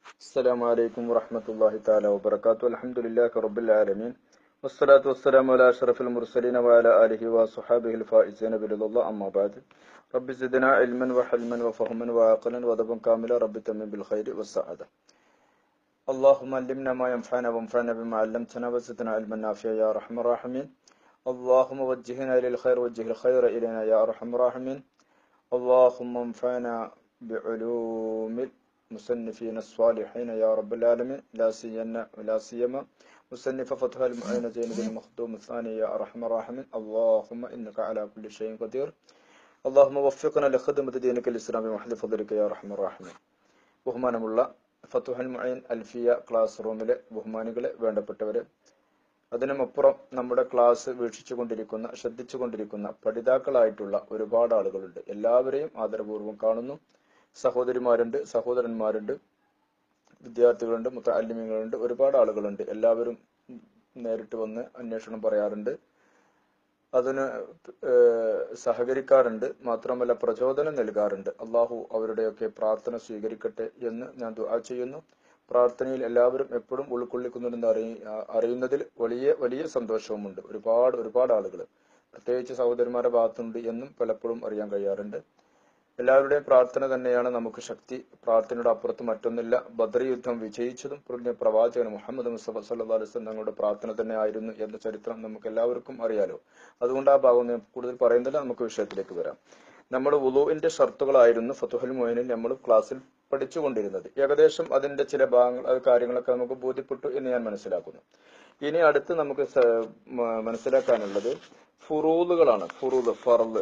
السلام عليكم ورحمة الله تعالى وبركاته الحمد لله رب العالمين والصلاة والسلام على أشرف المرسلين وعلى آله وصحابه الفائزين برضا الله أما بعد رب زدنا علما وحلما وفهما وعقلا وأدبا كاملا رب تمن بالخير والسعادة اللهم علمنا ما ينفعنا وانفعنا بما علمتنا وزدنا علما نافعا يا أرحم الراحمين اللهم وجهنا للخير وجه الخير إلينا يا أرحم الراحمين اللهم انفعنا بعلوم المصنفين الصالحين يا رب العالمين لا سيما لا سيما مصنف فتح المعين زين بن مخدوم الثاني يا ارحم الراحمين اللهم انك على كل شيء قدير اللهم وفقنا لخدمة دينك الإسلام بمحل فضلك يا أرحم الراحمين ബഹുമാനമുള്ള ഫത്തുഹൽ മുഅൈൻ അൽഫിയ ക്ലാസ് റൂമിലെ ബഹുമാനികളെ വേണ്ടപ്പെട്ടവരെ അതിനുമപ്പുറം നമ്മുടെ ക്ലാസ് വീക്ഷിച്ചുകൊണ്ടിരിക്കുന്ന ശ്രദ്ധിച്ചുകൊണ്ടിരിക്കുന്ന പഠിതാക്കളായിട്ടുള്ള ഒരുപാട് ആളുകളുണ്ട് എല്ലാവരെയും ആദരപൂർവ്വം കാണുന്നു സഹോദരിമാരുണ്ട് സഹോദരന്മാരുണ്ട് വിദ്യാർത്ഥികളുണ്ട് മുത്തല്ലിമികളുണ്ട് ഒരുപാട് ആളുകളുണ്ട് എല്ലാവരും നേരിട്ട് വന്ന് അന്വേഷണം പറയാറുണ്ട് അതിന് ഏഹ്, സഹകരിക്കാറുണ്ട് മാത്രമല്ല പ്രചോദനം നൽകാറുണ്ട് അള്ളാഹു അവരുടെയൊക്കെ പ്രാർത്ഥന സ്വീകരിക്കട്ടെ എന്ന് ഞാൻ ദുആ ചെയ്യുന്നു പ്രാർത്ഥനയിൽ എല്ലാവരും എപ്പോഴും ഉൾക്കൊള്ളിക്കുന്നുണ്ടെന്ന് അറിയ അറിയുന്നതിൽ വലിയ വലിയ സന്തോഷവുമുണ്ട് ഒരുപാട് ഒരുപാട് ആളുകൾ പ്രത്യേകിച്ച് സഹോദരന്മാരുടെ ഭാഗത്തുണ്ട് എന്നും പലപ്പോഴും അറിയാൻ കഴിയാറുണ്ട് എല്ലാവരുടെയും പ്രാർത്ഥന തന്നെയാണ് നമുക്ക് ശക്തി പ്രാർത്ഥനയുടെ അപ്പുറത്ത് മറ്റൊന്നില്ല ബദർ യുദ്ധം വിജയിച്ചതും പുണ്യ പ്രവാചകൻ മുഹമ്മദ് മുസ്തഫ സല്ലല്ലാഹു അലൈഹി വസല്ലം തങ്ങളുടെ പ്രാർത്ഥന തന്നെ ആയിരുന്നു എന്ന ചരിത്രം നമുക്ക് എല്ലാവർക്കും അറിയാലോ അതുകൊണ്ട് ആ ഭാഗം ഞാൻ കൂടുതൽ പറയുന്നില്ല നമുക്ക് വിഷയത്തിലേക്ക് വരാം നമ്മൾ വുളുവിന്റെ ഷർത്തുകളായിരുന്നു ഫതുഹൽ മൊയിനിൽ നമ്മൾ ക്ലാസ്സിൽ പഠിച്ചുകൊണ്ടിരുന്നത് ഏകദേശം അതിന്റെ ചില ഭാഗങ്ങൾ അത് കാര്യങ്ങളൊക്കെ നമുക്ക് ബോധ്യപ്പെട്ടു എന്ന് ഞാൻ മനസ്സിലാക്കുന്നു ഇനി അടുത്ത് നമുക്ക് സ- മ- മനസ്സിലാക്കാനുള്ളത് ഫുറൂദുകളാണ് ഫുറൂദ് ഫറല്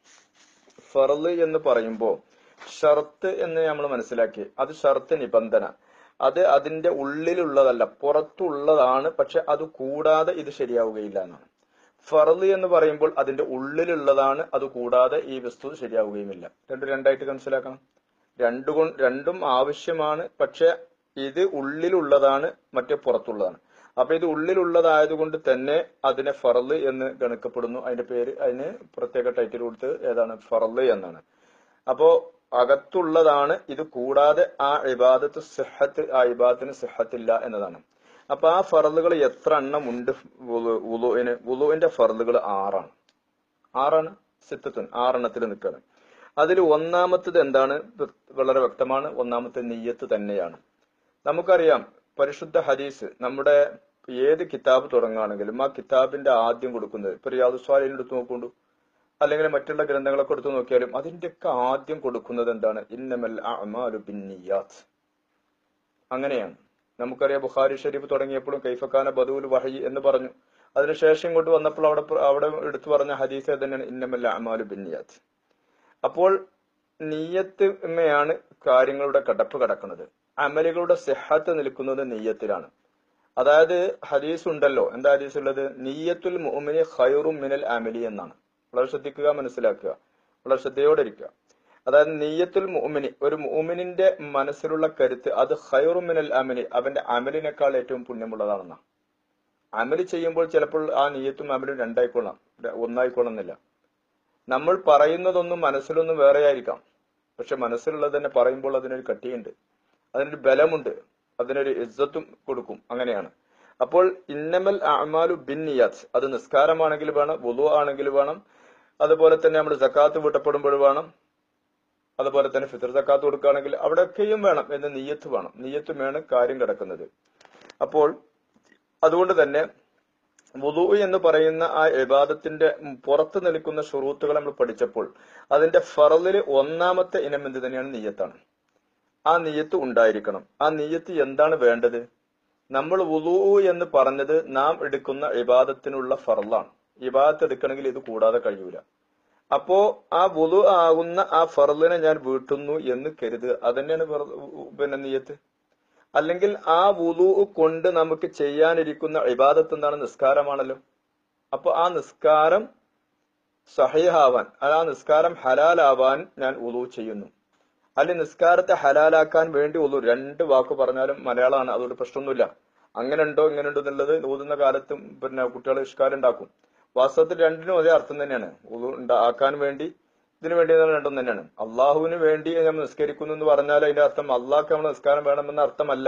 ഫറല് എന്ന് പറയുമ്പോൾ ഷർത്ത് എന്ന് നമ്മൾ മനസ്സിലാക്കി അത് ഷർത്ത് നിബന്ധന അത് അതിന്റെ ഉള്ളിലുള്ളതല്ല പുറത്തുള്ളതാണ് പക്ഷെ അത് കൂടാതെ ഇത് ശരിയാവുകയില്ല എന്നാണ് ഫറല് എന്ന് പറയുമ്പോൾ അതിന്റെ ഉള്ളിലുള്ളതാണ് അത് കൂടാതെ ഈ വസ്തു ശരിയാവുകയുമില്ല രണ്ടും രണ്ടായിട്ട് മനസ്സിലാക്കണം രണ്ടു കൊ- രണ്ടും ആവശ്യമാണ് പക്ഷെ ഇത് ഉള്ളിലുള്ളതാണ് മറ്റേ പുറത്തുള്ളതാണ് അപ്പൊ ഇത് ഉള്ളിലുള്ളതായതുകൊണ്ട് തന്നെ അതിനെ ഫറല് എന്ന് ഗണിക്കപ്പെടുന്നു അതിന്റെ പേര് അതിന് പ്രത്യേക ടൈറ്റിൽ കൊടുത്ത് ഏതാണ് ഫറല് എന്നാണ് അപ്പോ അകത്തുള്ളതാണ് ഇത് കൂടാതെ ആ ഇബാദത്ത് സിഹത്ത് ആ ഇബാദത്തിന് സിഹത്തില്ല എന്നതാണ് അപ്പൊ ആ ഫറലുകൾ എത്ര എണ്ണം ഉണ്ട് വുളുവിന് വുളുവിന്റെ ഫറലുകൾ ആറാണ് ആറാണ് സിത്തത്തുൻ ആറെണ്ണത്തിൽ നിൽക്കുകയാണ് അതിൽ ഒന്നാമത്തത് എന്താണ് വ- വളരെ വ്യക്തമാണ് ഒന്നാമത്തെ നെയ്യത്ത് തന്നെയാണ് നമുക്കറിയാം പരിശുദ്ധ ഹദീസ് നമ്മുടെ ഏത് കിതാബ് തുടങ്ങുകയാണെങ്കിലും ആ കിതാബിന്റെ ആദ്യം കൊടുക്കുന്നത് ഇപ്പൊ റിയാദു സ്വാലിനെ എടുത്ത് നോക്കൊണ്ടു അല്ലെങ്കിൽ മറ്റുള്ള ഗ്രന്ഥങ്ങളൊക്കെ എടുത്ത് നോക്കിയാലും അതിന്റെയൊക്കെ ആദ്യം കൊടുക്കുന്നത് എന്താണ് ഇന്നമൽ അഅ്മാലു ബിന്നിയാത്ത് അങ്ങനെയാണ് നമുക്കറിയാം ബുഖാരി ഷരീഫ് തുടങ്ങിയപ്പോഴും കൈഫക്കാന ബദൂൽ വഹി എന്ന് പറഞ്ഞു അതിനുശേഷം ഇങ്ങോട്ട് വന്നപ്പോൾ അവിടെ പ്ര- അവിടെ എടുത്തു പറഞ്ഞ ഹദീസ് തന്നെയാണ് ഇന്നമൽ അഅ്മാലു ബിന്നിയാത്ത് അപ്പോൾ നീയത്തിന്മയാണ് കാര്യങ്ങളുടെ കടപ്പ് കടക്കുന്നത് അമലുകളുടെ സിഹത്ത് നിൽക്കുന്നത് നെയ്യത്തിലാണ് അതായത് ഹദീസ് ഉണ്ടല്ലോ എന്താ ഹദീസ് ഉള്ളത് നീയത്തുൽ മുഅ്മിനി ഖൈറും മിനൽ അമലി എന്നാണ് വളരെ ശ്രദ്ധിക്കുക മനസ്സിലാക്കുക വളരെ ശ്രദ്ധയോടെ ഇരിക്കുക അതായത് നീയത്തുൽ മുഅ്മിനി ഒരു മുഅ്മിനിന്റെ മനസ്സിലുള്ള കരുത്ത് അത് ഖൈറും മിനൽ അമലി അവന്റെ അമലിനേക്കാൾ ഏറ്റവും പുണ്യമുള്ളതാണെന്നാ അമല് ചെയ്യുമ്പോൾ ചിലപ്പോൾ ആ നീയത്തും അമലും രണ്ടായിക്കൊള്ളാം ര- ഒന്നായിക്കൊള്ളുന്നില്ല നമ്മൾ പറയുന്നതൊന്നും മനസ്സിലൊന്നും വേറെ ആയിരിക്കാം പക്ഷെ മനസ്സിലുള്ളത് തന്നെ പറയുമ്പോൾ അതിനൊരു കട്ടിയുണ്ട് അതിനൊരു ബലമുണ്ട് അതിനൊരു ഇജ്ജത്തും കൊടുക്കും അങ്ങനെയാണ് അപ്പോൾ ഇന്നമൽ അമാലു ബിന്നിയാത്ത് അത് നിസ്കാരമാണെങ്കിൽ വേണം വുളു ആണെങ്കിൽ വേണം അതുപോലെ തന്നെ നമ്മൾ സക്കാത്ത് വീട്ടപ്പെടുമ്പോൾ വേണം അതുപോലെ തന്നെ ഫിത്തർ സക്കാത്ത് കൊടുക്കുകയാണെങ്കിൽ അവിടെയൊക്കെയും വേണം എന്ന് നീയത്ത് വേണം നീയത്തുമാണ് കാര്യം കിടക്കുന്നത് അപ്പോൾ അതുകൊണ്ട് തന്നെ വുദു എന്ന് പറയുന്ന ആ ഇബാദത്തിന്റെ പുറത്ത് നിൽക്കുന്ന ഷുറൂത്തുകൾ നമ്മൾ പഠിച്ചപ്പോൾ അതിന്റെ ഫറലില് ഒന്നാമത്തെ ഇനം എന്ത് തന്നെയാണ് നീയത്താണ് ആ നീയത്ത് ഉണ്ടായിരിക്കണം ആ നീയത്ത് എന്താണ് വേണ്ടത് നമ്മൾ വുദു എന്ന് പറഞ്ഞത് നാം എടുക്കുന്ന ഇബാദത്തിനുള്ള ഫറലാണ് ഇബാദത്ത് എടുക്കണമെങ്കിൽ ഇത് കൂടാതെ കഴിയൂല അപ്പോ ആ വുദു ആകുന്ന ആ ഫറലിനെ ഞാൻ വീട്ടുന്നു എന്ന് കരുതുക അതന്നെയാണ് ഫറ- പിന്നെ നീയത്ത് അല്ലെങ്കിൽ ആ വുളു കൊണ്ട് നമുക്ക് ചെയ്യാനിരിക്കുന്ന ഇബാദത്ത് എന്താണ് നിസ്കാരമാണല്ലോ അപ്പൊ ആ നിസ്കാരം സഹീഹാവാൻ ആ നിസ്കാരം ഹലാലാവാൻ ഞാൻ ഉളു ചെയ്യുന്നു അല്ലെങ്കിൽ നിസ്കാരത്തെ ഹലാലാക്കാൻ വേണ്ടി ഉളു രണ്ട് വാക്ക് പറഞ്ഞാലും മലയാളമാണ് അതുകൊണ്ട് പ്രശ്നമൊന്നുമില്ല അങ്ങനെ ഉണ്ടോ ഇങ്ങനെ ഉണ്ടോ എന്നുള്ളത് ഊതുന്ന കാലത്തും പിന്നെ കുട്ടികൾ ഇഷ്കാരം ഉണ്ടാക്കും വാസ്തവത്തിൽ രണ്ടിനും ഒരേ അർത്ഥം തന്നെയാണ് ഉളു ആക്കാൻ വേണ്ടി ഇതിനു വേണ്ടി എന്ന് രണ്ടും തന്നെയാണ് അള്ളാഹുവിന് വേണ്ടി നമ്മൾ നിസ്കരിക്കുന്നു എന്ന് പറഞ്ഞാൽ അതിന്റെ അർത്ഥം അള്ളാഹ്ക്ക് നമ്മൾ നിസ്കാരം വേണമെന്ന അർത്ഥമല്ല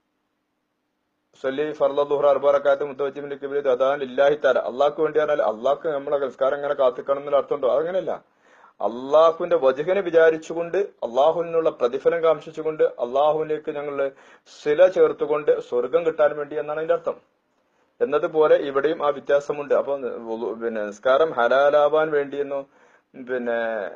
സൊല്ലി ഫർദുഹർ അർബറക്കാത്ത് മുത്തവജിമിന്റെ കിബിരി അതാണ് ഇല്ലാഹി താല അള്ളാഹ്ക്ക് വേണ്ടി പറഞ്ഞാൽ അള്ളാഹ്ക്ക് നമ്മളെ നിസ്കാരം ഇങ്ങനെ കാത്തിക്കണം എന്നുള്ള അർത്ഥമുണ്ടോ അതങ്ങനെയല്ല അള്ളാഹുവിന്റെ വജുവിനെ വിചാരിച്ചുകൊണ്ട് അള്ളാഹുവിനുള്ള പ്രതിഫലം കാംക്ഷിച്ചുകൊണ്ട് അള്ളാഹുവിലേക്ക് ഞങ്ങൾ ശില ചേർത്തുകൊണ്ട് സ്വർഗം കിട്ടാൻ വേണ്ടി എന്നാണ് അതിന്റെ അർത്ഥം എന്നതുപോലെ ഇവിടെയും ആ വ്യത്യാസമുണ്ട് അപ്പൊ വുളു- പിന്നെ നിസ്കാരം ഹലാലാവാൻ വേണ്ടിയെന്നോ പിന്നെ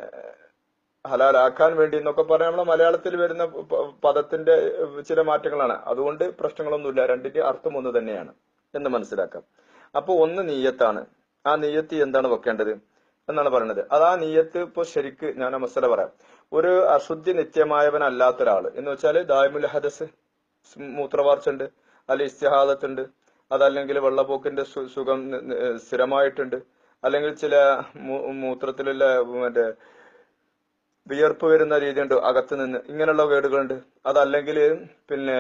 ഹലാലാക്കാൻ വേണ്ടി എന്നൊക്കെ പറഞ്ഞാൽ നമ്മളെ മലയാളത്തിൽ വരുന്ന പ- പദത്തിന്റെ ചില മാറ്റങ്ങളാണ് അതുകൊണ്ട് പ്രശ്നങ്ങളൊന്നുമില്ല രണ്ടിന്റെ അർത്ഥം ഒന്ന് തന്നെയാണ് എന്ന് മനസ്സിലാക്കാം അപ്പൊ ഒന്ന് നീയത്താണ് ആ നീയത്ത് എന്താണ് വെക്കേണ്ടത് എന്നാണ് പറയുന്നത് അത് ആ നീയത്ത് ഇപ്പൊ ശരിക്ക് ഞാൻ ആ മസല പറയാം ഒരു അശുദ്ധി നിത്യമായവനല്ലാത്ത ഒരാള് എന്ന് വെച്ചാല് ദായ്മുൽ ഹദസ് മൂത്രവാർച്ച ഉണ്ട് അല്ലെ ഇസ്തിഹാദത്ത് ഉണ്ട് അതല്ലെങ്കിൽ വെള്ളപ്പൊക്കിന്റെ സു- സുഖം നി- നി- സ്ഥിരമായിട്ടുണ്ട് അല്ലെങ്കിൽ ചില മൂ- മൂത്രത്തിലുള്ള മറ്റേ വിയർപ്പ് വരുന്ന രീതിയുണ്ട് അകത്ത് നിന്ന് ഇങ്ങനെയുള്ള കേടുകളുണ്ട് അതല്ലെങ്കിൽ പിന്നെ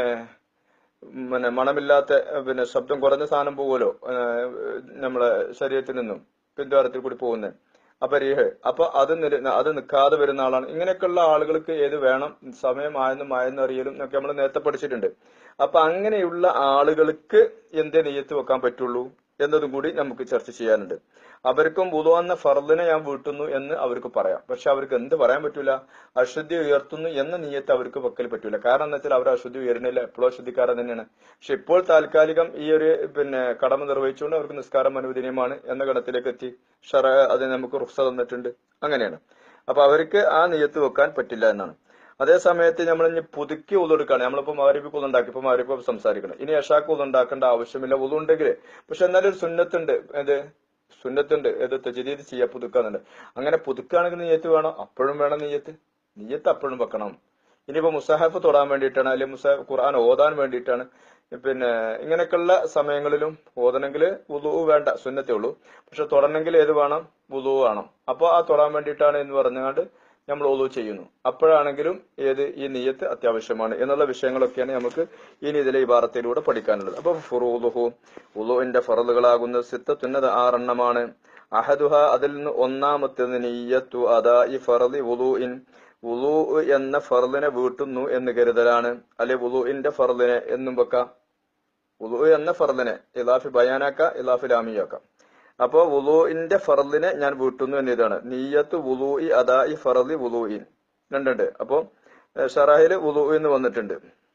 പിന്നെ മണമില്ലാത്ത ഏഹ്, പിന്നെ ശബ്ദം കുറഞ്ഞ സാധനം പോകുമല്ലോ ഏഹ്, നമ്മളെ ശരീരത്തിൽ നിന്നും പിന്തുവാരത്തിൽ കൂടി പോകുന്നത് അപ്പൊ റീഹ് അപ്പൊ അത് നിര- അത് നിൽക്കാതെ വരുന്ന ആളാണ് ഇങ്ങനെയൊക്കെയുള്ള ആളുകൾക്ക് ഏത് വേണം സമയമായെന്നും ആയെന്നും അറിയലും എന്നൊക്കെ നമ്മൾ നേരത്തെ പഠിച്ചിട്ടുണ്ട് അപ്പൊ അങ്ങനെയുള്ള ആളുകൾക്ക് എന്തേ നെയ്യത്ത് വെക്കാൻ പറ്റുള്ളൂ എന്നതും കൂടി നമുക്ക് ചർച്ച ചെയ്യാനുണ്ട് അവർക്കും വുളു എന്ന ഫർദിനെ ഞാൻ വീട്ടുന്നു എന്ന് അവർക്ക് പറയാം പക്ഷെ അവർക്ക് എന്ത് പറയാൻ പറ്റൂല അശുദ്ധി ഉയർത്തുന്നു എന്ന നീയത്ത് അവർക്ക് വെക്കൽ പറ്റൂല കാരണം എന്താ വെച്ചാൽ അവർ അശുദ്ധി ഉയരുന്നില്ല എപ്പോഴും അശുദ്ധിക്കാരൻ തന്നെയാണ് പക്ഷെ ഇപ്പോൾ താൽക്കാലികം ഈ ഒരു പിന്നെ കടമ നിർവഹിച്ചുകൊണ്ട് അവർക്ക് നിസ്കാരം അനുവദനീയമാണ് എന്ന ഗണത്തിലേക്ക് എത്തി ഷറ അതിന് നമുക്ക് റുക്സ തന്നിട്ടുണ്ട് അങ്ങനെയാണ് അപ്പൊ അവർക്ക് ആ നീയത്ത് വെക്കാൻ പറ്റില്ല എന്നാണ് അതേ സമയത്ത് നമ്മൾ ഇനി പുതുക്കി ഉതെടുക്കാണ് നമ്മളിപ്പോ മാരിപ്പിക്ക് ഉതുണ്ടാക്കി ഇപ്പൊ മാരിപ്പ് സംസാരിക്കണം ഇനി യഷാക്ക് ഉതുണ്ടാക്കേണ്ട ആവശ്യമില്ല ഉതുണ്ടെങ്കിൽ പക്ഷെ എന്നാലും ഒരു സുന്നത്തുണ്ട് ഇത് സുന്നത്തുണ്ട് ഏത് തെജരീത് ചെയ്യാ പുതുക്കാന്നുണ്ട് അങ്ങനെ പുതുക്കാണെങ്കിൽ നീയത്ത് വേണം അപ്പോഴും വേണം നീയത്ത് നീയത്ത് അപ്പോഴും വെക്കണം ഇനിയിപ്പോ മുസാഹഫ് തൊടാൻ വേണ്ടിയിട്ടാണ് അല്ലെങ്കിൽ മുസാഹഫ് ഖുർആൻ ഓതാൻ വേണ്ടിയിട്ടാണ് പിന്നെ ഇങ്ങനെയൊക്കെയുള്ള സമയങ്ങളിലും ഓതണമെങ്കിൽ വുളു വേണ്ട സുന്നത്തേ ഉള്ളൂ പക്ഷെ തൊടണമെങ്കിൽ ഏത് വേണം വുളു വേണം അപ്പൊ ആ തൊടാൻ വേണ്ടിയിട്ടാണ് എന്ന് പറഞ്ഞുകൊണ്ട് നമ്മൾ ഒതു ചെയ്യുന്നു അപ്പോഴാണെങ്കിലും ഏത് ഈ നീയത്ത് അത്യാവശ്യമാണ് എന്നുള്ള വിഷയങ്ങളൊക്കെയാണ് നമുക്ക് ഇനി ഇതിലെ ഈ വാർത്തയിലൂടെ പഠിക്കാനുള്ളത് അപ്പൊ ഫുറൂദുഹു ഉളുവിന്റെ ഫറലുകളാകുന്ന സിത്തത്തുന്നത് ആറെണ്ണമാണ് അഹദുഹ അതിൽ നിന്ന് ഒന്നാമത്തേത് നീയത്തു അതാ ഈ ഫറലി ഉലൂഇൻ ഉലു എന്ന ഫറലിനെ വീട്ടുന്നു എന്ന് കരുതലാണ് അല്ലെ ഉലുഇന്റെ ഫറലിനെ എന്നും വെക്കാം ഉലു എന്ന ഫറലിനെ ഇലാഫി ബയാനാക്ക ഇലാഫി ലാമിയാക്കാം അപ്പോ വുളുഇന്റെ ഫറലിനെ ഞാൻ വീട്ടുന്നു എന്നതാണ് നീയത്ത് വുളുഇ അദാഇ ഫറലി വുളുഇൻ രണ്ടുണ്ട് അപ്പോ ഏഹ്, ഷറാഹില് വുളു എന്ന് വന്നിട്ടുണ്ട്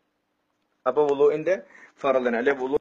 അപ്പൊ വുളുഇന്റെ ഫറലിനെ അല്ലെ വുളു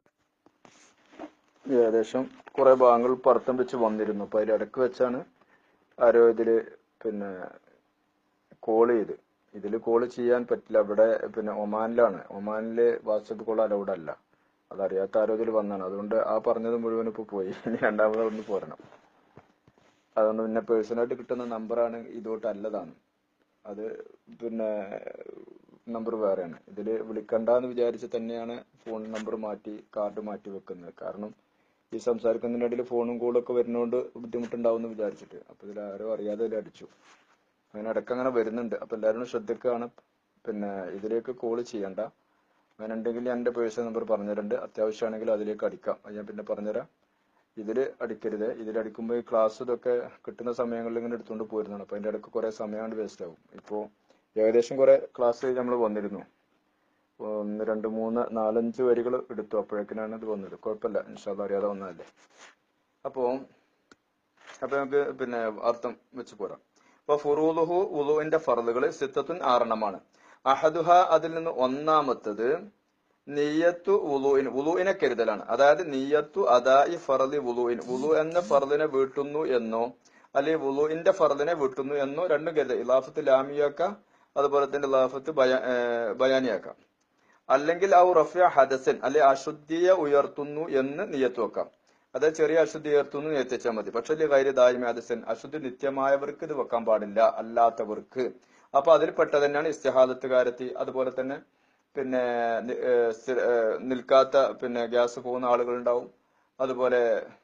ഏകദേശം കുറെ ഭാഗങ്ങൾ പർത്തം വെച്ച് വന്നിരുന്നു അപ്പൊ അതിലിടക്ക് വെച്ചാണ് ആരോ ഇതില് പിന്നെ കോൾ ചെയ്ത് ഇതിൽ കോൾ ചെയ്യാൻ പറ്റില്ല ഇവിടെ പിന്നെ ഒമാനിലാണ് ഒമാനില് വാട്സപ്പ് കോൾ അലൗഡ് അല്ല അതറിയാത്ത ആരോ ഇതിൽ വന്നാണ് അതുകൊണ്ട് ആ പറഞ്ഞത് മുഴുവൻ ഇപ്പൊ പോയി ഇനി രണ്ടാമത് ഒന്ന് പോരണം അതുകൊണ്ട് പിന്നെ പേഴ്സണലായിട്ട് കിട്ടുന്ന നമ്പറാണ് ഇതോട്ട് അല്ലതാണ് അത് പിന്നെ നമ്പർ വേറെയാണ് ഇതില് വിളിക്കണ്ടെന്ന് വിചാരിച്ച് തന്നെയാണ് ഫോൺ നമ്പർ മാറ്റി കാർഡ് മാറ്റി വെക്കുന്നത് കാരണം ഈ സംസാരിക്കുന്നതിനിടയിൽ ഫോണും കോളും ഒക്കെ വരുന്നതുകൊണ്ട് ബുദ്ധിമുട്ടുണ്ടാവും എന്ന് വിചാരിച്ചിട്ട് അപ്പൊ ഇതിൽ ആരോ അറിയാതെ ഇതിൽ അടിച്ചു അങ്ങനെ ഇടയ്ക്ക് അങ്ങനെ വരുന്നുണ്ട് അപ്പൊ എല്ലാവരും ശ്രദ്ധിക്കുകയാണ് പിന്നെ ഇതിലേക്ക് കോൾ ചെയ്യണ്ട അങ്ങനെ ഉണ്ടെങ്കിൽ ഞാൻ എന്റെ പേഴ്സണൽ നമ്പർ പറഞ്ഞുതരുന്നുണ്ട് അത്യാവശ്യമാണെങ്കിൽ അതിലേക്ക് അടിക്കാം അത് ഞാൻ പിന്നെ പറഞ്ഞുതരാം ഇതില് അടിക്കരുത് ഇതിൽ അടിക്കുമ്പോൾ ഈ ക്ലാസ് ഇതൊക്കെ കിട്ടുന്ന സമയങ്ങളിൽ ഇങ്ങനെ എടുത്തുകൊണ്ട് പോരുന്നതാണ് അപ്പൊ അതിന്റെ ഇടയ്ക്ക് കുറെ സമയം വേസ്റ്റ് ആവും ഇപ്പോ ഏകദേശം കുറെ ക്ലാസ് നമ്മൾ വന്നിരുന്നു ഒന്ന് രണ്ട് മൂന്ന് നാലഞ്ച് വരികൾ എടുത്തു അപ്പോഴേക്കിനാണ് ഇത് വന്നത് കുഴപ്പമില്ല ഇൻഷാല്ല അറിയാതെ വന്നതല്ലേ അപ്പോ അപ്പൊ നമുക്ക് പിന്നെ അർത്ഥം വെച്ച് പോരാം അപ്പൊ ഫുറൂലുഹു ഉലുവിന്റെ ഫറലുകൾ സിത്തത്തുൻ ആറെണ്ണമാണ് അഹദുഹ അതിൽ നിന്ന് ഒന്നാമത്തത് നീയത്തു ഉലുവിൻ ഉലുവിനെ കരുതലാണ് അതായത് നീയത്തു അദായി ഫറലി ഉലുവിൻ ഉലു എന്ന ഫറലിനെ വീട്ടുന്നു എന്നോ അല്ലെങ്കിൽ ഉലുവിന്റെ ഫറലിനെ വീട്ടുന്നു എന്നോ രണ്ടും കരുതൽ ഇലാഫത്ത് ലാമിയാക്കാം അതുപോലെ തന്നെ ഇലാഫത്ത് ബയാ- ഏഹ് ബയാനിയാക്കാം അല്ലെങ്കിൽ ഔ റഫ്യ ഹദസൻ അല്ലെ അശുദ്ധിയെ ഉയർത്തുന്നു എന്ന് നിയത്ത് വെക്കാം അത് ചെറിയ അശുദ്ധി ഉയർത്തുന്നു നിയത്ത് വെച്ചാൽ മതി പക്ഷെ കാര്യം ദായ്മ ഹദസൻ അശുദ്ധി നിത്യമായവർക്ക് ഇത് വെക്കാൻ പാടില്ല അല്ലാത്തവർക്ക് അപ്പൊ അതിൽ പെട്ടത് തന്നെയാണ് ഇസ്തിഹാദത്ത് കാര്യത്തി അതുപോലെ തന്നെ പിന്നെ നി- ഏഹ് സ്ഥിര- ഏഹ് നിൽക്കാത്ത പിന്നെ ഗ്യാസ് പോകുന്ന ആളുകളുണ്ടാവും അതുപോലെ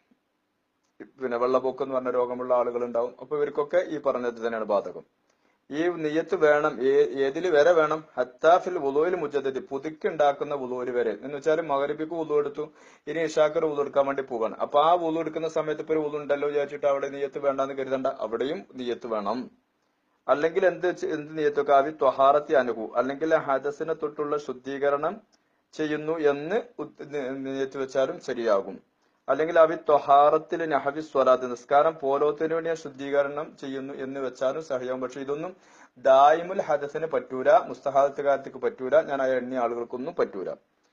പിന്നെ വെള്ളപ്പൊക്കം എന്ന് പറഞ്ഞ രോഗമുള്ള ആളുകളുണ്ടാവും അപ്പൊ ഇവർക്കൊക്കെ ഈ പറഞ്ഞത് തന്നെയാണ് ബാധകം ഈ നിയത്ത് വേണം ഏ- ഏതില് വരെ വേണം ഹത്താഫിൽ വുളുവിൽ മുജദ്ദി പുതുക്കി ഉണ്ടാക്കുന്ന വുളുവിൽ വരെ എന്ന് വെച്ചാൽ മകരിബിക്ക് വുളു എടുത്തു ഇനി ഇഷാക്കർ വുളു എടുക്കാൻ വേണ്ടി പോവാണ് അപ്പൊ ആ വുളു എടുക്കുന്ന സമയത്ത് ഇപ്പൊ ഒരു വുളു ഉണ്ടല്ലോ വിചാരിച്ചിട്ട് അവിടെ നിയത്ത് വേണ്ടാന്ന് കരുതണ്ട അവിടെയും നിയത്ത് വേണം അല്ലെങ്കിൽ എന്ത് ചെ- എന്ത് നിയത്തൊക്കെ അവി ത്വഹാറത്തി അനുഹു അല്ലെങ്കിൽ ഹദസിനെ തൊട്ടുള്ള ശുദ്ധീകരണം ചെയ്യുന്നു എന്ന് ഉത്- നി- നിയത്ത് വെച്ചാലും ശരിയാകും അല്ലെങ്കിൽ അവി ത്വഹാറത്തിൽ നഹവി സ്വലാത്ത് നിസ്കാരം പോലോത്തിന് വേണ്ടി ഞാൻ ശുദ്ധീകരണം ചെയ്യുന്നു എന്ന് വെച്ചാലും സഹിയാകും പക്ഷെ ഇതൊന്നും ദായിമുൽ ഹദസിന് പറ്റൂല മുസ്തഹാദത്തുകാരത്തേക്ക് പറ്റൂല ഞാൻ ആ എണ്ണിയ ആളുകൾക്കൊന്നും പറ്റൂല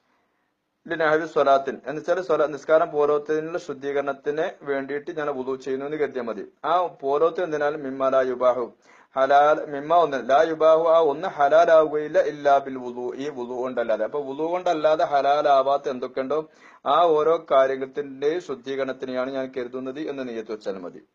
നഹവി സ്വലാത്തിൻ എന്ന് വെച്ചാൽ സ്വല നിസ്കാരം പോലോത്തിനുള്ള ശുദ്ധീകരണത്തിന് വേണ്ടിയിട്ട് ഞാൻ വുളു ചെയ്യുന്നു എന്ന് കരുതിയാൽ മതി ആ പോലോത്ത് എന്തിനാലും മിമ്മ ലാ യുബാഹു ഹലാൽ മിമ്മ ഒന്ന് ലാ യുബാഹു ആ ഒന്ന് ഹലാലാവുകയില്ല ഇല്ലാ ബിൽ വുളു ഈ വുളു കൊണ്ടല്ലാതെ അപ്പൊ വുളു കൊണ്ടല്ലാതെ ഹലാലാവാത്ത എന്തൊക്കെയുണ്ടോ ആ ഓരോ കാര്യത്തിന്റെ ശുദ്ധീകരണത്തിനെയാണ് ഞാൻ കരുതുന്നത് എന്ന് നീയത്ത് വെച്ചാൽ മതി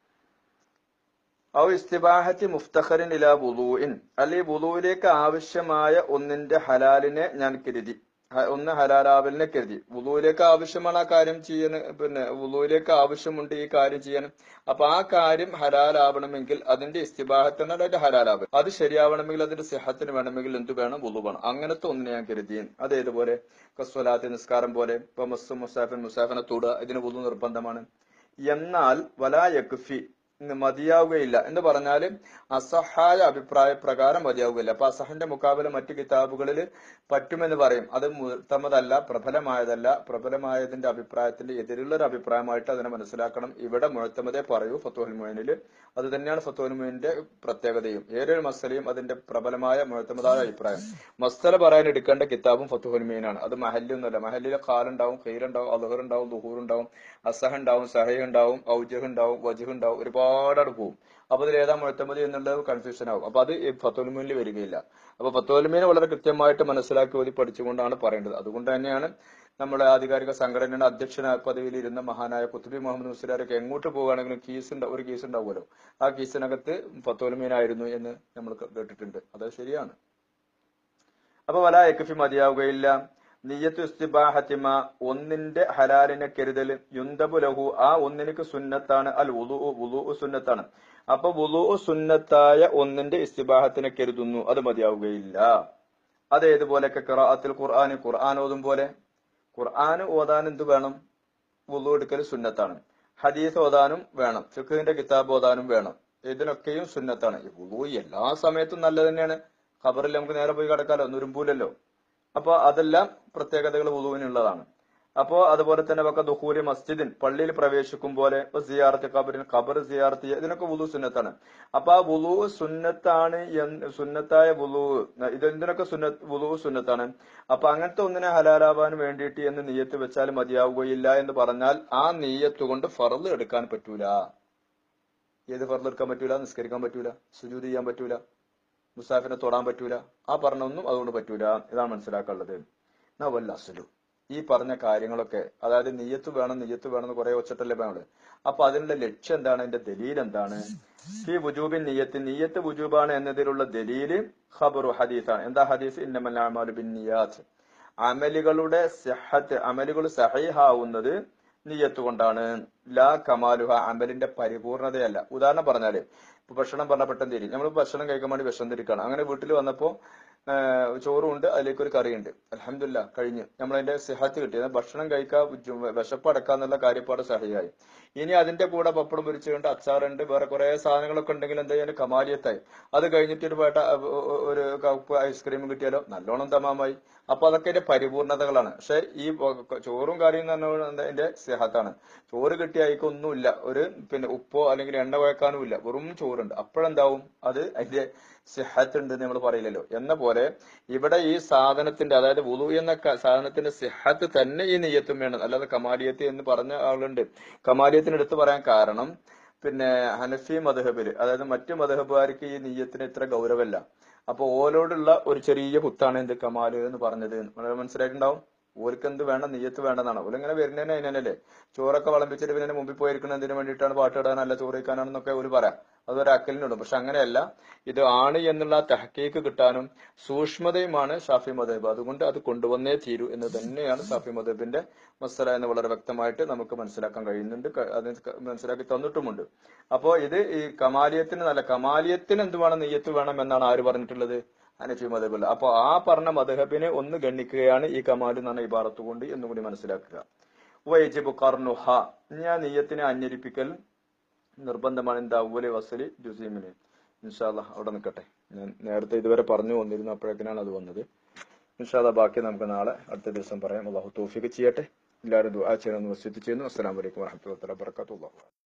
ഔ ഇസ്തിബാഹത്തി മുഫ്തഖറിൻ ഇലാ വുളൂഇൻ അല്ലെങ്കിൽ വുളൂയിലേക്ക് ആവശ്യമായ ഒന്നിന്റെ ഹലാലിനെ ഞാൻ കരുതി ഹ- ഒന്ന് ഹലാലാവലിനെ കരുതി വുളൂയിലേക്ക് ആവശ്യമാണ് ആ കാര്യം ചെയ്യാൻ പിന്നെ വുളൂയിലേക്ക് ആവശ്യമുണ്ട് ഈ കാര്യം ചെയ്യാൻ അപ്പൊ ആ കാര്യം ഹലാലാവണമെങ്കിൽ അതിന്റെ ഇസ്തിബാഹത്തിന് അതിന്റെ ഹലാലാവൽ അത് ശരിയാവണമെങ്കിൽ അതിന്റെ സിഹത്തിന് വേണമെങ്കിൽ എന്ത് വേണം വുളു വേണം അങ്ങനത്തെ ഒന്നിനെ ഞാൻ കരുതി അത് ഏതുപോലെ കസ്വലാത്തി നിസ്കാരം പോലെ ഇപ്പൊ മസ്സു മുസാഫിൻ മുസാഫിനെ തൊടുക ഇതിന് വുളു നിർബന്ധമാണ് എന്നാൽ വലാ യക്ഫി ഇന്ന് മതിയാവുകയില്ല എന്ന് പറഞ്ഞാൽ അസഹായ അഭിപ്രായ പ്രകാരം മതിയാവുകയില്ല അപ്പൊ അസഹന്റെ മുക്കാബില മറ്റു കിതാബുകളിൽ പറ്റുമെന്ന് പറയും അത് മുത്തമതല്ല പ്രബലമായതല്ല പ്രബലമായതിന്റെ അഭിപ്രായത്തിന്റെ എതിരുള്ള ഒരു അഭിപ്രായമായിട്ട് അതിനെ മനസ്സിലാക്കണം ഇവിടെ മുഴത്തമതേ പറയൂ ഫത്തുഹൽ മുയനിൽ അത് തന്നെയാണ് ഫത്തുഹൽ മുയനിന്റെ പ്രത്യേകതയും ഏതൊരു മസലയും അതിന്റെ പ്രബലമായ മുഴത്തമതായ അഭിപ്രായം മസ്തല പറയാൻ എടുക്കേണ്ട കിതാബും ഫത്തുഹുൽ മീനാണ് അത് മഹല്ലൊന്നുമല്ല മഹല്ലിലെ കാലുണ്ടാവും ഖൈറുണ്ടാവും അലുഹർ ഉണ്ടാവും ദുഹൂർ ഉണ്ടാവും അസഹ ഉണ്ടാവും സഹയ ഉണ്ടാവും ഔജഹ് ഉണ്ടാവും വജഹ് ഉണ്ടാവും ഒരുപാട് അവിടെ പോകും അപ്പൊ അതിൽ ഏതാ മുഴത്തമതി എന്നുള്ളത് കൺഫ്യൂഷൻ ആവും അപ്പൊ അത് ഫത്തോലുമീനിൽ വരികയില്ല അപ്പൊ ഫത്തോലുമീനെ വളരെ കൃത്യമായിട്ട് മനസ്സിലാക്കി ഓതി പഠിച്ചുകൊണ്ടാണ് പറയേണ്ടത് അതുകൊണ്ട് തന്നെയാണ് നമ്മുടെ ആധികാരിക സംഘടനയുടെ അധ്യക്ഷന പദവിയിൽ ഇരുന്ന മഹാനായ കുത്തുബി മുഹമ്മദ് മുസ്ലിയാരൊക്കെ എങ്ങോട്ട് പോവുകയാണെങ്കിലും കീസ് ഉണ്ടാ- ഒരു കീസ് ഉണ്ടാവുമല്ലോ ആ കീസിനകത്ത് ഫത്തോലുമീനായിരുന്നു എന്ന് നമ്മൾ കേട്ടിട്ടുണ്ട് അത് ശരിയാണ് അപ്പൊ വല എക്കഫി മതിയാവുകയില്ല നിയത്തു ഇസ്തിബാഹത്തിമ ഒന്നിന്റെ ഹലാലിനെ കരുതൽ യുന്തബു ലഹു ആ ഒന്നിനക്ക് സുന്നത്താണ് അൽ വുളു വുളു സുന്നത്താണ് അപ്പൊ വുളു സുന്നത്തായ ഒന്നിന്റെ ഇസ്തിബാഹത്തിനെ കരുതുന്നു അത് മതിയാവുകയില്ല അത് ഏതുപോലെയൊക്കെ ഖിറാഅത്തിൽ ഖുർആൻ ഖുർആൻ ഓതും പോലെ ഖുർആൻ ഓതാൻ എന്ത് വേണം വുളു എടുക്കൽ സുന്നത്താണ് ഹദീസ് ഓതാനും വേണം ഫിഖിന്റെ കിതാബ് ഓതാനും വേണം ഇതിനൊക്കെയും സുന്നത്താണ് ഈ വുളു എല്ലാ സമയത്തും നല്ലത് തന്നെയാണ് ഖബറിൽ നമുക്ക് നേരെ പോയി കിടക്കാലോ നുരുമ്പൂലല്ലോ അപ്പൊ അതെല്ലാം പ്രത്യേകതകൾ വുളുവിനുള്ളതാണ് അപ്പോ അതുപോലെ തന്നെ വക്ക ദുഹൂരി മസ്ജിദിൻ പള്ളിയിൽ പ്രവേശിക്കും പോലെ ഇപ്പൊ സിയാറത്ത് ഖബറിൻ ഖബർ സിയാറത്ത് ചെയ്യുക ഇതിനൊക്കെ വുളു സുന്നത്താണ് അപ്പൊ ആ വുളു സുന്നത്താണ് എന്ന് സുന്നത്തായ വുളു ഇത് ഇതിനൊക്കെ സുന്നത്ത് വുളു സുന്നത്താണ് അപ്പൊ അങ്ങനത്തെ ഒന്നിനെ ഹലാലാവാൻ വേണ്ടിയിട്ട് എന്ന് നീയത്ത് വെച്ചാൽ മതിയാവുകയില്ല എന്ന് പറഞ്ഞാൽ ആ നീയത്ത് കൊണ്ട് ഫറല് എടുക്കാൻ പറ്റൂല ഏത് ഫറല് എടുക്കാൻ പറ്റൂല നിസ്കരിക്കാൻ പറ്റൂല സുജൂത് ചെയ്യാൻ പറ്റൂല മുസാഫിനെ തൊടാൻ പറ്റൂല ആ പറഞ്ഞൊന്നും അതുകൊണ്ട് പറ്റൂല ഇതാണ് മനസ്സിലാക്കാനുള്ളത് നവല്ല അസുലു ഈ പറഞ്ഞ കാര്യങ്ങളൊക്കെ അതായത് നെയ്യത്ത് വേണം നെയ്യത്ത് വേണം എന്ന് കുറെ ഒച്ചട്ടല്ലേ നമ്മള് അപ്പൊ അതിനുള്ള ലക്ഷ്യം എന്താണ് അതിന്റെ ദലീൽ എന്താണ് ഈ വുജൂബിൻ നെയ്യത്ത് നെയ്യത്ത് വുജൂബാണ് എന്നതിലുള്ള ദലീല് ഖബറു ഹദീസാണ് എന്താ ഹദീസ് ഇന്നമൽ ബിൻ നിയാത്ത് അമലുകളുടെ സിഹത്ത് അമലുകൾ സഹീഹാവുന്നത് നിയ്യത്ത് കൊണ്ടാണ് ലാ കമാലുഹ അമലിന്റെ പരിപൂർണതയല്ല ഉദാഹരണം പറഞ്ഞാല് ഇപ്പൊ ഭക്ഷണം പറഞ്ഞ പെട്ടെന്ന് തിരി നമ്മൾ ഭക്ഷണം കഴിക്കാൻ വേണ്ടി വിഷം തിരിക്കാണ് അങ്ങനെ വീട്ടിൽ വന്നപ്പോ ആഹ് ചോറും ഉണ്ട് അതിലേക്ക് ഒരു കറിയുണ്ട് അലഹമില്ല കഴിഞ്ഞു നമ്മൾ അതിന്റെ സിഹത്ത് കിട്ടി അതായത് ഭക്ഷണം കഴിക്കാൻ ഉജ്ജു- വിശപ്പ് അടക്കാന്നുള്ള കാര്യപ്പാട് സഹിയായി ഇനി അതിന്റെ കൂടെ പപ്പടം പൊരിച്ചുകൊണ്ട് അച്ചാറുണ്ട് വേറെ കുറെ സാധനങ്ങളൊക്കെ ഉണ്ടെങ്കിൽ എന്താ ചെയ്യാൻ കമാലിയത്തായി അത് കഴിഞ്ഞിട്ട് ഒരു പേട്ട ഒരു കപ്പ് ഐസ്ക്രീം കിട്ടിയാലോ നല്ലോണം തമാമായി അപ്പൊ അതൊക്കെ അതിന്റെ പരിപൂർണതകളാണ് പക്ഷെ ഈ വ- ചോറും കറിയും എന്ന് പറഞ്ഞാൽ അതിന്റെ സിഹത്താണ് ചോറ് കിട്ടിയ ഒന്നുമില്ല ഒരു പിന്നെ ഉപ്പോ അല്ലെങ്കിൽ എണ്ണ കുഴക്കാനും ഇല്ല വെറും ചോറുണ്ട് അപ്പോഴെന്താവും അത് അതിന്റെ സിഹത്ത് ഉണ്ട് നമ്മൾ പറയില്ലല്ലോ എന്ന പോലെ ഇവിടെ ഈ സാധനത്തിന്റെ അതായത് വുളു എന്ന ക- സാധനത്തിന്റെ സിഹത്ത് തന്നെ ഈ നെയ്യത്തും വേണം അല്ലാതെ കമാലിയത്ത് എന്ന് പറഞ്ഞ ആളുണ്ട് കമാലിയത്തിന് എടുത്തു പറയാൻ കാരണം പിന്നെ ഹനഫി മധഹബില് അതായത് മറ്റു മധഹബുകാർക്ക് ഈ നെയ്യത്തിന് ഇത്ര ഗൗരവമല്ല അപ്പൊ ഓലോടുള്ള ഒരു ചെറിയ പുത്താണ് എന്ത് കമാല് എന്ന് പറഞ്ഞത് വളരെ മനസ്സിലായിട്ടുണ്ടാവും ഓർക്ക് എന്ത് വേണം നെയ്യത്ത് വേണ്ടെന്നാണ് ഓലിങ്ങനെ വരുന്നതിന് അതിനല്ലേ ചോറൊക്കെ വിളമ്പിച്ചിട്ട് പിന്നെ മുമ്പിൽ പോയിരിക്കുന്നതിന് വേണ്ടിയിട്ടാണ് പാട്ടിടാനല്ല ചോറ് വയ്ക്കാനാണെന്നൊക്കെ ഒരു പറയാം അതൊരു അക്കലിനിടും പക്ഷെ അങ്ങനെയല്ല ഇത് ആണ് എന്നുള്ള തഹക്കീക്ക് കിട്ടാനും സൂക്ഷ്മതയുമാണ് ഷാഫി മദബ് അതുകൊണ്ട് അത് കൊണ്ടുവന്നേ തീരൂ എന്ന് തന്നെയാണ് ഷാഫി മദബിന്റെ മസല എന്ന് വളരെ വ്യക്തമായിട്ട് നമുക്ക് മനസ്സിലാക്കാൻ കഴിയുന്നുണ്ട് ക- അത് ക- മനസ്സിലാക്കി തന്നിട്ടുമുണ്ട് അപ്പോ ഇത് ഈ കമാലിയത്തിന് നല്ല കമാലിയത്തിന് എന്ത് വേണം നെയ്യത്ത് വേണം എന്നാണ് ആര് പറഞ്ഞിട്ടുള്ളത് ഹനഫി മദബിൽ അപ്പൊ ആ പറഞ്ഞ മദഹബിനെ ഒന്ന് ഗണ്ണിക്കുകയാണ് ഈ കമാൽ എന്നാണ് ഇബാറത്ത് കൊണ്ട് എന്നും കൂടി മനസ്സിലാക്കുക വൈജിബു കർണുഹ ഞാൻ നെയ്യത്തിനെ അന്വരിപ്പിക്കൽ നിർബന്ധമാണ് എന്താ അവല് വസലി ജുസീമിന് ഇൻഷാല്ല അവിടെ നിൽക്കട്ടെ ഞാൻ നേരത്തെ ഇതുവരെ പറഞ്ഞു വന്നിരുന്നു അപ്പോഴേക്കിനാണ് അത് വന്നത് ഇൻഷാല്ല ബാക്കി നമുക്ക് നാളെ അടുത്ത ദിവസം പറയാം അള്ളാഹു തോഫിക്ക് ചെയ്യട്ടെ എല്ലാവരും ദുആ ചെയ്യണമെന്ന് വസ്യത്ത് ചെയ്യുന്നു അസ്സലാമു അലൈക്കും വറഹ്മത്തുള്ളാഹി വബറകാതുഹു